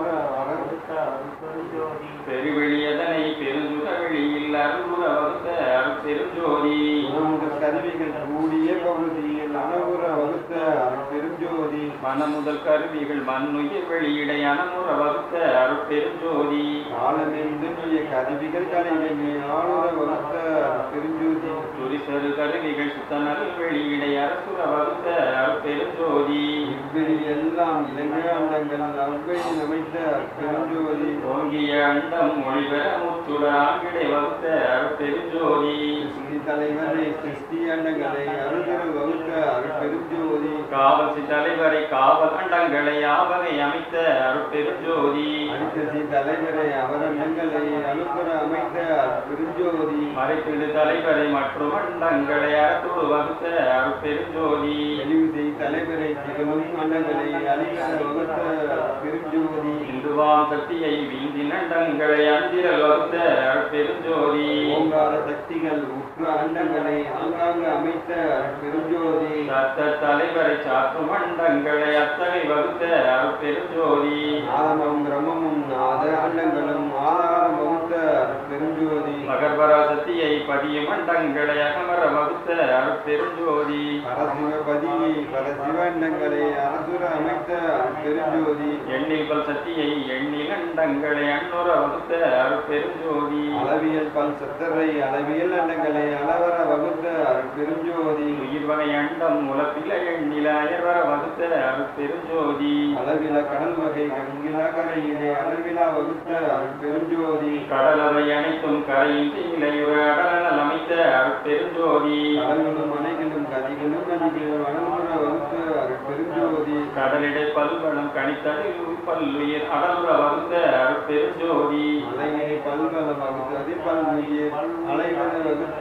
பெருவெளியதனை பெருந்துர வெளியில் அருள்புற வகுத்த அருட்பெருஞ்சோதி உணவுட கருவிகள் கூடிய பகுதியில் அணவுற வகுத்த அருட்பெருஞ்சோதி மனமுதல் கருவிகள் மண்ணுயிர் வெளியிடை அனமுற வகுத்த அருட்பெருஞ்சோதி காலமெந்துமிய கருவிகள் கலைவெளி ஆளுற வகுத்த அருட்பெருஞ்சோதி துரிசரு கருவிகள் சுத்தனல் வெளியிடை அரசுர வகுத்த அருட்பெருஞ்சோதி இவ்வெளி எல்லாம் இலங்கை அண்டங்கள் அவ்வெளி அமைத்த அருட்பெருஞ்சோதி ஓங்கிய அண்டம் மொழிபெற முத்துட ஆங்கிடை வகுத்த அருட்பெருஞ்சோதி சிருஷ்டி தலைவரை சிருஷ்டி அண்டங்களை அருள்திரு வகுத்த அருட்பெருஞ்சோதி காவல்சி தலைவரை காவல் அண்டங்களை ஆவகை அமைத்த அருட்பெருஞ்சோதி அடித்தசி தலைவரை அவரண்டங்களை அனுப்புற அமைத்த அருட்பெருஞ்சோதி மறைப்பிடு தலைவரை மற்றும் அண்டங்களை அறத்துடு வகுத்த அருட்பெருஞ்சோதி தெளிவுசெய் தலைவரை திகழும் அண்டங்களை அழித்த வகுத்த பெருஞ்சோதி இந்துவாம் சக்தியை வீந்தி நண்டங்களை அந்திரல் வகுத்த அருட்பெருஞ்சோதி ஓங்கார சக்திகள் உற்ற அண்டங்களை ஆங்காங்கு அமைத்த பெருஞ்சோதி சத்த தலைவரை சாத்தும் அண்டங்களை அத்தகை வகுத்த அருட்பெருஞ்சோதி நாதமும் பிரம்மமும் நாத அண்டங்களும் ஆதாரம் வகுத்த பெருஞ்சோதி மகர்வரா சக்தியை பதியும் அண்டங்களை அகமர வகுத்த அருட்பெருஞ்சோதி பரசிவபதியை பரசிவ அண்டங்களை அரசுர அமைத்த பெருஞ்சோதி எண்ணில் பல் சக்தியை எண்ணில் அண்டங்களை அன்னுற வகுத்த அருட்பெருஞ்சோதி அளவியல் பல் சத்தரை அளவியல் அண்டங்களை அளவர வகுத்த பெருஞ்சோதி உயிர் வகை அண்டம் உலப்பில எண்ணில அயர்வர வகுத்த அருட்பெருஞ்சோதி அளவில கடல் வகை கங்கிலா கரையிலே அளவிலா வகுத்த பெருஞ்சோதி கடலவை அனைத்தும் கரையின் தீங்கிலையுற அடலனல் அமைத்த அருட்பெருஞ்சோதி கடல்களும் மலைகளும் கதிகளும் நதிகளும் அனல்புற வகுத்த பெருஞ்சோதி கடலிடை பல்வளம் கணித்தடில் பல்லுயிர் அடலுற வகுத்த அருட்பெருஞ்சோதி மலையினை பல்வல வகுத்த அதிபல்வியே அலைவன வகுத்த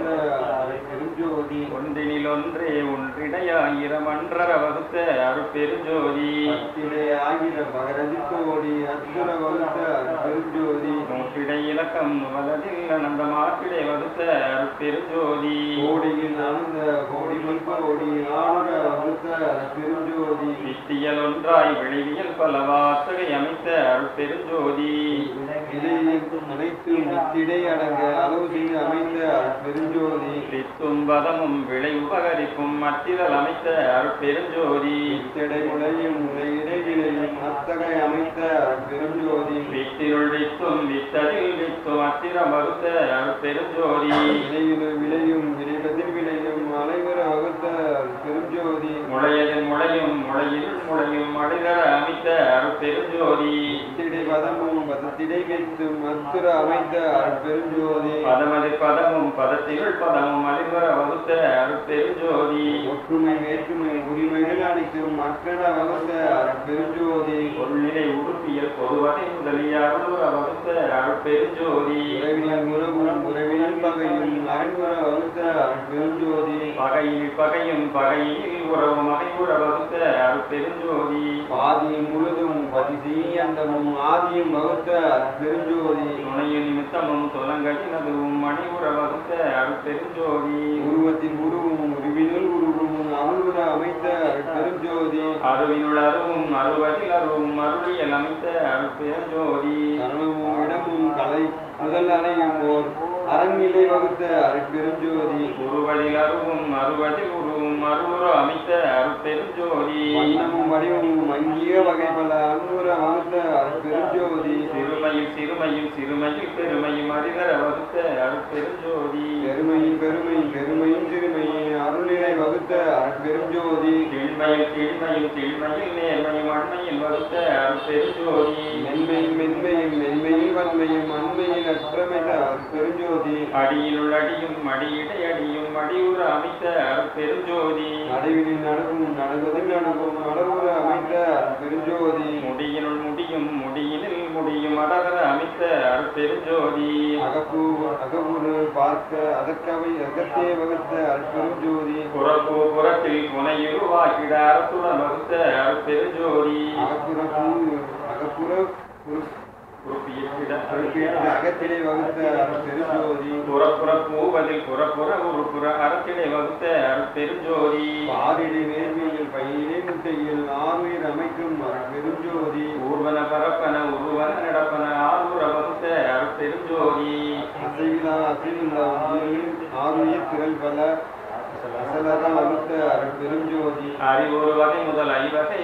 பெருஞ்சோதி ஒன்றினில் ஒன்றே ஒன்றிடையாயிரம் அன்றர வகுத்த அருட்பெருஞ்சோதி பத்திலே ஆகிற பகரதி கோடி அத்துர வகுத்த பெருஞ்சோதி நூற்றிடை இலக்கம் வலதில் அனந்த மாற்றிடை வகுத்த அருட்பெருஞ்சோதி கோடியில் ஆனந்த கோடி கோடி ஆன வகுத்த பெருஞ்சோதி வித்தியல் ஒன்றாய் விளைவியல் பல வார்த்தகை அமைத்த அருட்பெருஞ்சோதி இதையும் அனைத்தும் நித்திடை அடங்க அளவு செய்து அமைந்த பெருஞ்சோதி வித்தும் பதமும் விளை உபகரிப்பும் மத்திரல் அமைத்த அருட்பெருஞ்சோதி வித்தடை முளையும் இடைவிலையும் அத்தகை அமைத்த பெருஞ்சோதி வித்திருள் வித்தும் வித்ததில் வித்தும் அத்திரம் வகுத்த அருட்பெருஞ்சோதி விளையுறு விளையும் விளைவதில் விளையும் அலைவர வகுத்த பெருஞ்சோதி முளையதில் முளையும் முளையில் முளையும் அடைதர அமைத்த அருட்பெருஞ்சோதி வித்திடை பதமும் பதத்திடை வைத்தும் அத்துர அமைத்த பெருஞ்சோதி பதமதில் பதமும் பதத்திருள் பதமும் அழிவர வகுத்த அருட்பெருஞ்சோதி ஒற்றுமை வேற்றுமை உரிமைகள் அனைத்தும் மக்கள வகுத்த பெருஞ்சோதி பொருளிலை உறுப்பியல் பொதுவதை முதலிய அருளுற வகுத்த அருட்பெருஞ்சோதி உறவினர் உறவும் உறவினர் பகையும் அன்புற வகுத்த பெருஞ்சோதி பகையில் பகையும் பகையில் உறவு மகையுற வகுத்த அருட்பெருஞ்சோதி பாதியும் முழுதும் பதிசி அந்தமும் ஆதியும் வகுத்த பெருஞ்சோதி துணையும் நிமித்தமும் தொலங்கடினதும் மணிவுற வகுத்த அருட்பெருஞ்சோதி உருவத்தின் உருவும் உருவினுள் உருவும் அருள்வுற அமைத்த பெருஞ்சோதி அருவினுள் அருவும் அருவதில் அருவும் அருளியல் அமைத்த அருட்பெருஞ்சோதி கரணமும் இடமும் கலை முதல் அணையும் ஓர் அரண்நிலை வகுத்த பெருஞ்சோதி உருவதில் அருவும் அருவதில் உருவும் அருவுற அமைத்த அருட்பெருஞ்சோதி வண்ணமும் வடிவமும் மங்கிய வகை பல அன்புற வகுத்த பெருஞ்சோதி சிறுமையில் சிறுமையில் சிறுமையில் பெருமையும் அறிதர வகுத்த அருட்பெருஞ்சோதி பெருமையின் பெருமையின் பெருமையின் சிறுமையின் அருள்நிலை வகுத்த பெருஞ்சோதி திண்மையில் திண்மையில் திண்மையில் நேர்மையும் அண்மையில் வகுத்த அருட்பெருஞ்சோதி மென்மையும் மென்மையும் மென்மையும் வன்மையும் அண்மையின் அற்றமைத்த பெருஞ்சோதி அடியிலுள் அடியும் அடியிடை அடியும் அடியுற அமைத்த அருட்பெருஞ்சோதி நடுவினில் நடுவும் நடுவதில் நடுவும் நடுவுற அமைத்த பெருஞ்சோதி முடியினுள் முடியும் முடியினில் முடியும் அடகர அமைத்த அருட்பெருஞ்சோதி அகப்பு அகப்புறு பார்க்க அதற்கவை அகத்தே வகுத்த பெருஞ்சோதி புறப்போ புறத்தில் புனையுருவாக்கிட அரசுடன் வகுத்த அருட்பெருஞ்சோதி அகப்புற பூ அகப்புற புறு- குறிப்பிட்ட அகத்திலே- அகத்திலே வகுத்த பெருஞ்சோதி புறப்புற பூவதில் புறப்புற உருப்புற அறத்திடை வகுத்த அருட்பெருஞ்சோதி பாரிடை நேர்மையில் பயிலே முட்டையில் ஆறுயிர் அமைக்கும் பெருஞ்சோதி ஊர்வன பரப்பன உருவன நடப்பன ஆறுற வகுத்த அருட்பெருஞ்சோதி அசைவிலா அசைவில்லா உயிரில் ஆறுயிர் திரள் பல அசலர வகுத்த பெருஞ்சோதி அறிவொரு வகை முதல் ஐவகை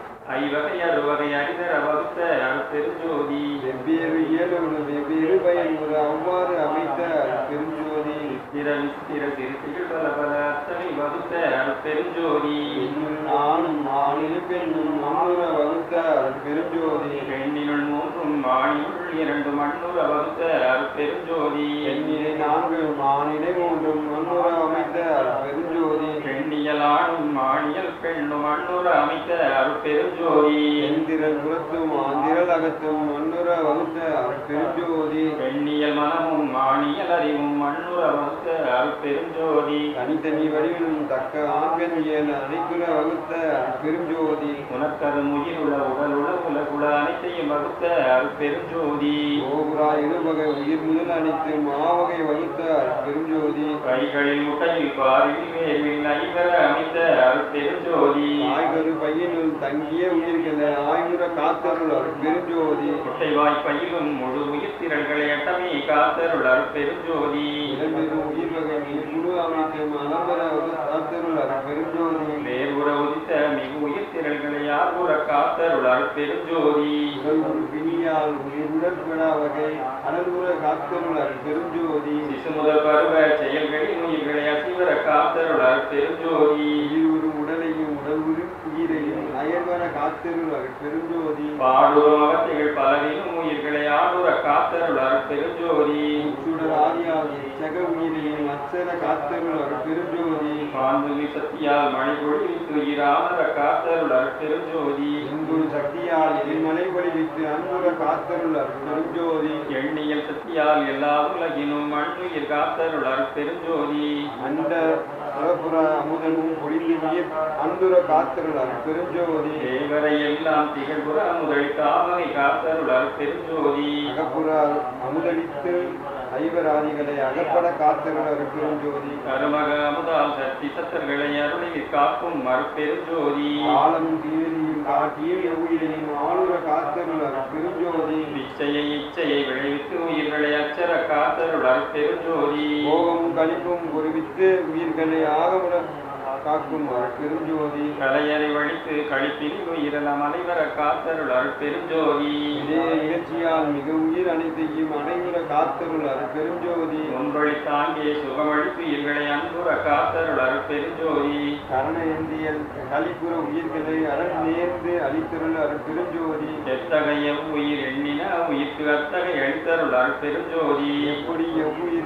ஐவகை அறுவகை அறிதர வகுத்த அருட்பெருஞ்சோதி வெவ்வேறு இயலோடு வெவ்வேறு பயன் ஒரு அவ்வாறு அமைத்த பெருஞ்சோதி திர விசித்திர சிறுத்திகள் பல பல அத்தனை வகுத்த அருட்பெருஞ்சோதி பெண்ணும் ஆணும் ஆணிலும் பெண்ணும் அம்முற வகுத்த பெருஞ்சோதி பெண்ணினுள் மூன்றும் மாணினுள் இரண்டு மண்ணுற வகுத்த அருட்பெருஞ்சோதி பெண்ணிலை நான்கு ஆணிலை மூன்றும் அம்முற அமைத்த பெருஞ்சோதி பெண்ணியல் ஆணும் மாணியல் பெண்ணும் மண்ணுற அமைத்த அருட்பெருஞ்சோதி எந்திரல் புறத்தும் ஆந்திரல் அகத்தும் மண்ணுற வகுத்த பெருஞ்சோதி பெண்ணியல் மனமும் மாணியல் அறிவும் மண்ணுற வகுத்த அருட்பெருஞ்சோதி தனித்தனி வடிவிலும் தக்க ஆண்கள் இயல் அனைத்துற வகுத்த பெருஞ்சோதி உனக்கரு உயிருள்ள உடலுள்ள உலகுல அனைத்தையும் வகுத்த அருட்பெருஞ்சோதி ஓபுரா இருவகை உயிர் முதல் அனைத்து மாவகை வகுத்த பெருஞ்சோதி கைகளில் முட்டையில் பாரில் வேர்வில் ஐவர அமைத்த அருட்பெருஞ்சோதி ஆய்கரு பையனுள் தங்கிய உயிர்களை ஆய்வுற காத்தருள் பெருஞ்சோதி முட்டைவாய் பயிலும் முழு உயிர் திரள்களை அட்டமே காத்தருள் அருட்பெருஞ்சோதி இடம்பெறும் உயிர் வகை குழு அமைத்து அலம்பர காத்தருள் பெருஞ்சோதி வேறுற உதித்த மிகு உயிர் திரள்களை யார்புற காத்தருள் அருட்பெருஞ்சோதி உடல் ஒரு பிணியால் உயிர் உடற்படா வகை அனல்புற காத்தருள் பெருஞ்சோதி சிசு முதல் பருவ செயல்களில் உயிர்களை அசிவர காத்தருள் அருட்பெருஞ்சோதி உயிர் ஒரு உடலையும் உடல் உரு உயிரையும் அயர்வர காத்தருள் பெருஞ்சோதி பாடுறும் அவத்தைகள் பலரிலும் உயிர்களை ஆடுற காத்தருள் அருட்பெருஞ்சோதி சுடர் ஆதியால் எச்சக உயிரையும் அச்சர காத்தருள் பெருஞ்சோதி பாந்துமி சத்தியால் மணிபொழில் துயிராமர காத்தருள் அருட்பெருஞ்சோதி இன்புறு சக்தியால் எரிமலை வடிவித்து அன்புற காத்தருள் பெருஞ்சோதி எண்ணியல் சத்தியால் எல்லா உலகினும் மண்ணுயிர் காத்தருள் அருட்பெருஞ்சோதி அண்ட புறப்புற அமுதனும் பொழிந்து உயிர் அன்புற காத்தருள் பெருஞ்சோதி தேவரை எல்லாம் திகழ்புற முதல் காமனை காத்தருள் அருட்பெருஞ்சோதி அகப்புற அமுதளித்து ஐவராதிகளை அகப்பட காத்தருள் பெருஞ்சோதி கருமக அமுதால் சக்தி சத்தர்களை அருளில் காக்கும் மறுபெருஞ்சோதி ஆலம் தீவிரியும் காட்டியும் எவ்வுயிரையும் ஆளுற காத்தருள் பெருஞ்சோதி இச்சையை இச்சையை விளைவித்து உயிர்களை அச்சர காத்தருள் அருட்பெருஞ்சோதி போகமும் கழிப்பும் பொறிவித்து உயிர்களை ஆகமுட காக்கும் பெருஞ்சோதி கலையறை வழித்து கழிப்பில் உயிரெல்லாம் அனைவர காத்தருள் அருட்பெருஞ்சோதி இதே இகழ்ச்சியால் மிக உயிர் அனைத்தையும் அனைவர காத்தருள் பெருஞ்சோதி ஒன்றொழி தாங்கிய சுகமழித்து உயிர்களை அன்புற காத்தருள் அருட்பெருஞ்சோதி கரண ஏந்தியல் கலிப்புற உயிர்களை அரண் நேர்ந்து அளித்தருள் பெருஞ்சோதி எத்தகைய உயிர் எண்ணின உயிர்க்கு அத்தகைய எழுத்தருள் அருட்பெருஞ்சோதி எப்படி எவ்வுயிர் எண்ணின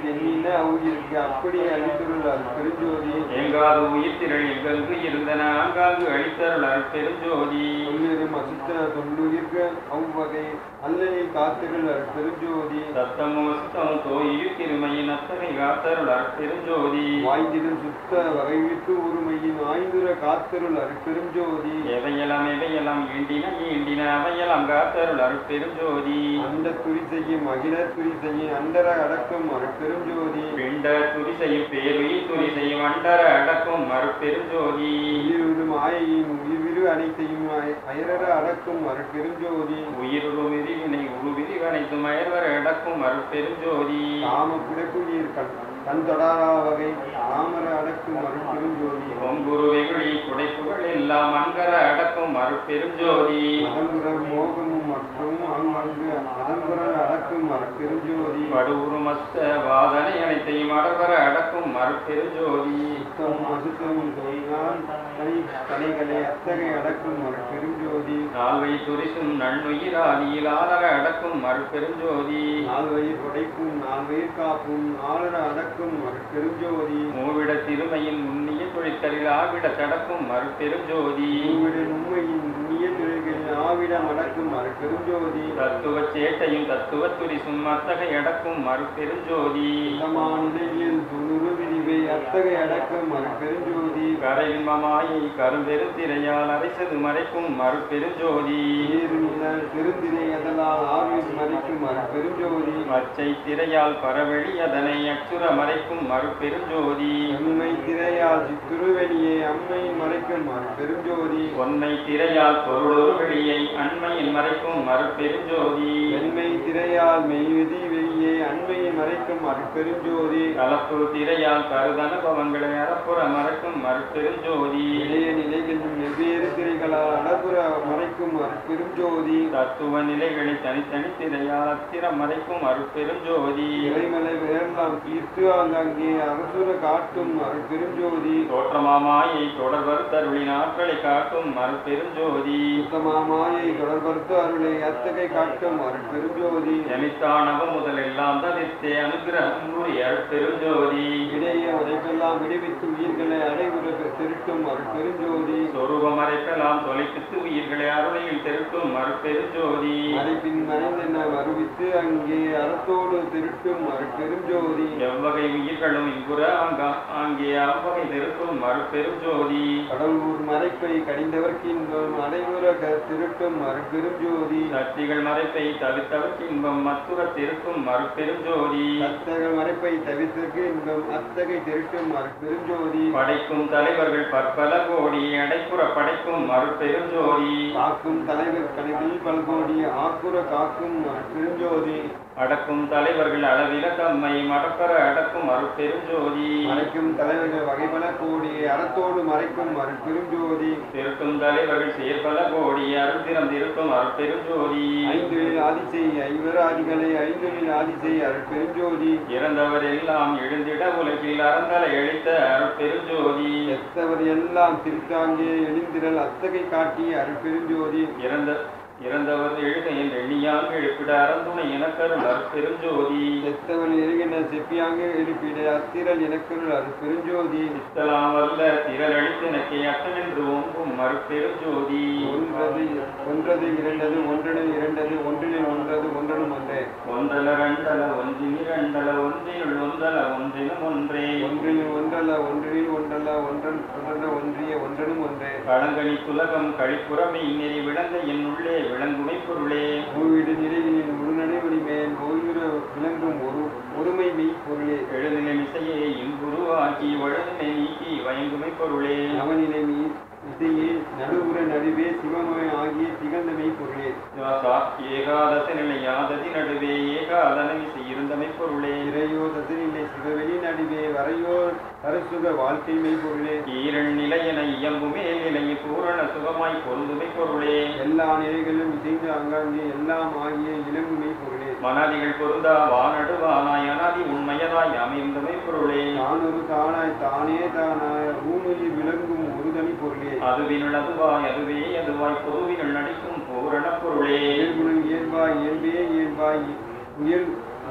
என்ன உயிருக்கு அப்படி அளித்துள்ள பெருஞ்சோதி எங்காது உயிர் திரள் எங்கெங்கு இருந்தன ஆங்காங்கு அழித்தருள் அருட்பெருஞ்சோதி தொல்லிரும் அசுத்த தொல்லுயிர்க்கு அவ்வகை அல்லலில் காத்துகள் பெருஞ்சோதி சத்தமும் அசுத்தமும் தோயில் திருமையின் அத்தனை காத்தருள் அருட்பெருஞ்சோதி வாய்ந்திடும் சுத்த வகைவிட்டு ஒருமையின் ஆய்ந்துர காத்தருள் பெருஞ்சோதி எவையெல்லாம் எவையெல்லாம் ஈண்டின ஈண்டின அவையெல்லாம் காத்தருள் அருட்பெருஞ்சோதி அந்த துரி செய்யும் அகில துரி செய்யும் அண்டர அடக்கம் பெருஞ்சோதி பிண்ட துரிசையும் பேருயிர் துரிசையும் அண்டர அடக்கும் மறுபெருஞ்சோதி உயிரும் ஆயையின் உயிர்விரு அனைத்தையும் அய- அயரற அடக்கும் பெருஞ்சோதி உயிருரு விரிவினை உரு விரிவனைத்தும் அயர்வர அடக்கும் மறுபெருஞ்சோதி காம புடைப்புயிர் கண் கண் தொடரா வகை காமர அடக்கும் பெருஞ்சோதி பொங்குரு வெகுளி குடைப்புகள் எல்லாம் அங்கர அடக்கும் மறுபெருஞ்சோதி மதம்புற மோகமும் மற்றும் ஆங்காங்கு மதம்புற அடக்கும் பெருஞ்சோதி வடுவுரு மஸ்த வாதனை அனைத்தையும் அடவர அடக்கும் மறுபெருஞ்சோதி சுத்தமும் அசுத்தமும் தோன்றால் தனி தனிகளை அத்தகைய அடக்கும் பெருஞ்சோதி நால்வை துரிசும் நன்னுயிராதியில் ஆளர அடக்கும் மறுபெருஞ்சோதி நால்வயிர் படைக்கும் நால்வயிர் காப்பும் நாலர அடக்கும் பெருஞ்சோதி மூவிட திருமையின் நுண்ணிய தொழிற்கரில் ஆவிட தடக்கும் மறுபெருஞ்சோதி உம்முடைய உண்மையின் நுண்ணிய தொழில்களில் ஆவிடம் அடக்கும் பெருஞ்சோதி தத்துவ சேட்டையும் தத்துவ துரிசும் அத்தகை அடக்கும் மறுபெருஞ்சோதி சுத்தமான நிலையில் துணுறு விரிவை அத்தகைய அடக்கம் பெருஞ்சோதி கரையின்மமாயை கரும்பெருந்திரையால் அரைசது மறைக்கும் மறுபெருஞ்சோதி ஏறு நில பெருந்திரை அதலால் ஆவின் மறைக்கும் பெருஞ்சோதி மச்சை திரையால் பரவெளி அதனை அச்சுர மறைக்கும் மறுபெருஞ்சோதி உண்மை திரையால் சித்துருவெளியே அம்மை மறைக்கும் பெருஞ்சோதி ஒன்மை திரையால் பொருளொரு வெளியை அண்மையில் மறைக்கும் மறுபெருஞ்சோதி வெண்மை திரையால் மெய்விதி வெளியே அண்மையை மறைக்கும் பெருஞ்சோதி கலப்பு திரையால் கருதனுபவங்களை அறப்புற மறைக்கும் மறுபெருஞ்சோதி இளைய நிலைகளின் வெவ்வேறு திரைகளால் அடப்புற மறைக்கும் பெருஞ்சோதி தத்துவ நிலைகளை தனித்தனி திரையால் அத்திரம் மறைக்கும் அருட்பெருஞ்சோதி இறைமலை வேண்டாம் தீர்த்து ஆங்காங்கே அரசுர காட்டும் பெருஞ்சோதி தோற்றமாமாயை தொடர்வர் தருளின் ஆற்றலை காட்டும் மறுபெருஞ்சோதி சுத்தமாமாயை தொடர்படுத்த அருளை அத்தகை காட்டும் பெருஞ்சோதி எமித்தானவ முதலெல்லாம் தவிர்த்தே அனுகிரகம் கூறி அருட்பெருஞ்சோதி இடையே உதைப்பெல்லாம் விடுவித்து உயிர்களை அடைவுற திருட்டும் பெருஞ்சோதி சொரூப மறைக்கலாம் தொலைப்பித்து உயிர்களை அருளையில் திருட்டும் மறுபெருஞ்சோதி மறைப்பின் மறைந்தென வருவித்து அங்கே அறத்தோடு திருட்டும் பெருஞ்சோதி எவ்வகை உயிர்களும் இங்குற அங்கா அங்கே அவ்வகை திருட்டும் மறுபெருஞ்சோதி கடவுள் மறைப்பை கடிந்தவர்க்கு இன்பம் அடைவுற திருட்டும் பெருஞ்சோதி சக்திகள் மறைப்பை தவிர்த்தவர்க்கு இன்பம் மத்துர திருட்டும் மறுபெருஞ்சோதி அத்தகை மறைப்பை தவிர்த்திற்கு இன்பம் அத்தகை திருட்டும் பெருஞ்சோதி படைக்கும் தலைவர்கள் பற்பல கோடி அடைப்புற படைக்கும் மறுபெருஞ்சோதி காக்கும் தலைவர் கணக்கில் பல்கோடி ஆக்குற காக்கும் பெருஞ்சோதி அடக்கும் தலைவர்கள் அளவில தம்மை மடப்பர அடக்கும் அருட்பெருஞ்சோதி மறைக்கும் தலைவர்கள் வகைபல கோடி அறத்தோடு மறைக்கும் பெருஞ்சோதி திருட்டும் தலைவர்கள் செயற்பல கோடி அருந்திரம் திருட்டும் அருட்பெருஞ்சோதி ஐந்தொழில் ஆதிசை ஐவர் ஆதிகளை ஐந்தொழில் ஆதிசை பெருஞ்சோதி இறந்தவர் எல்லாம் எழுந்திட உலகில் அறந்தலை எழித்த அருட்பெருஞ்சோதி எத்தவர் எல்லாம் திருத்தாங்கே எழுந்திரல் அத்தகை காட்டிய பெருஞ்சோதி இறந்த இறந்தவர் எழுக என்று எண்ணியால் எழுப்பிட அறந்துணை எனக்கருள் அருட்பெருஞ்சோதி எத்தவர் எழுகின செப்பியாக எழுப்பிட அத்திரல் எனக்குள் பெருஞ்சோதி இத்தலாம் வல்ல திரள் அழித்தனக்கே அட்டனென்று ஓங்கும் மறுபெருஞ்சோதி ஒன்றது ஒன்றது இரண்டது ஒன்றனு இரண்டது ஒன்றினில் ஒன்றது ஒன்றனும் ஒன்றே ஒன்றல ரெண்டல ஒன்றின் இரண்டல ஒன்றினுள் ஒன்றல ஒன்றினும் ஒன்றே ஒன்றில் ஒன்றல்ல ஒன்றில் ஒன்றல்ல ஒன்றன் ஒன்றல்ல ஒன்றிய ஒன்றனும் ஒன்றே களங்கனி துலகம் கழிப்புறமை நெறி விளங்க என் உள்ளே விளங்குமை பொருளே ஓய்விடு நிலைகளின் முழுநடைவெளி மேல் ஓய்வுற விளங்கும் ஒரு ஒருமை மெய் பொருளே எழுநிலை இசையே இன்புருவாக்கி வழுநிலை நீக்கி வயங்குமை பொருளே நவநிலை மெய் இசையே நடுவுற நடுவே சிவமய ஆகிய திகழ்ந்த மெய் பொருளே யாசா ஏகாதச நிலை யாததி நடுவே ஏகாதன விசை இருந்தமை பொருளே இறையோ தசனிலை சிவவெளி நடுவே வரையோ அரசுக வாழ்க்கை மெய் பொருளே ஈரள் நிலையென இயம்புமே நிலையை பூரண சுகமாய் பொருந்துமை பொருளே எல்லா நிலைகளும் இசைந்து ஆங்காங்கே எல்லாம் ஆகிய இளங்குமை பொருளே மனாதிகள் பொருந்தா வானடுவானாய் அனாதி உண்மையதாய் அமைந்தமை பொருளே தானொரு தானாய் தானே தானாய் ஊனுயிர் விளங்கும் ஒரு தனி பொருளே அதுவினுள் அதுவாய் அதுவே அதுவாய் பொதுவினுள் நடிக்கும் பூரண பொருளே இயல்புடன் இயல்பாய் இயல்பே இயல்பாய் உயர்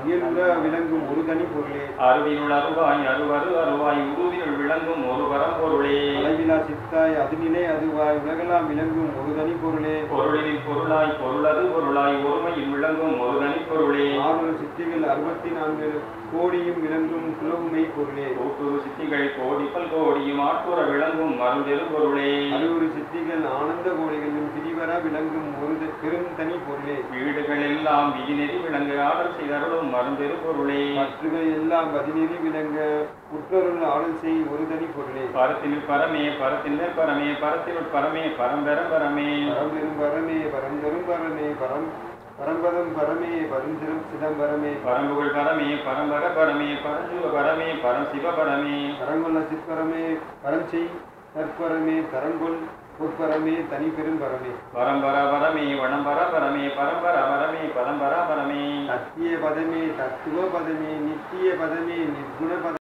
இயலுற விளங்கும் ஒரு தனி பொருளே அருவினுள் அருவாய் அருவரு அருவாய் உருவினுள் விளங்கும் ஒரு பரம்பொருளே அளவிலா சித்தாய் அதுநிலை அதுவாய் உலகெல்லாம் விளங்கும் ஒரு தனி பொருளே பொருளினில் பொருளாய் பொருளது பொருளாய் ஒருமையில் விளங்கும் ஒரு தனிப்பொருளே ஆறுல சித்திகள் அறுபத்தி நான்கு கோடியும் விளங்கும் குலவுமை பொருளே கூட்டுரு சித்திகள் கோடிப்பல் கோடியும் ஆட்புற விளங்கும் மருந்தெரு பொருளே அறுவரு சித்திகள் ஆனந்த கோடிகளும் பிரிவர விளங்கும் ஒரு த- பெருந்தனி பொருளே வீடுகள் எல்லாம் விதிநெறி விளங்க ஆடல் செய்தருளும் மருந்தெரு பொருளே மற்றவை எல்லாம் பதினெறி விளங்க உற்றருள் ஆடல் செய் ஒரு தனி பொருளே பரத்தினில் பரமே பரத்தினர் பரமே பரத்தினுள் பரமே பரம்பெரும் பரமே பரம்பெரும் பரமே பரந்தரும் பரமே பரம் பரம்பதம் பரமே பரந்திரம் சிதம்பரமே பரம்புகள் பரமே பரம்பர பரமே பரஞ்சுவ பரமே பரசிவ பரமே பரங்கொல்ல சிற்பரமே பரஞ்செய் தற்பரமே தரங்கொல் பொற்பரமே தனி பெரும் பரமே பரம்பர பரமே வனம்பர பரமே பரம்பர பரமே பரம்பரா பரமே சத்திய பதமே தத்துவ பதமே நித்திய பதமே நிர்குண பதமே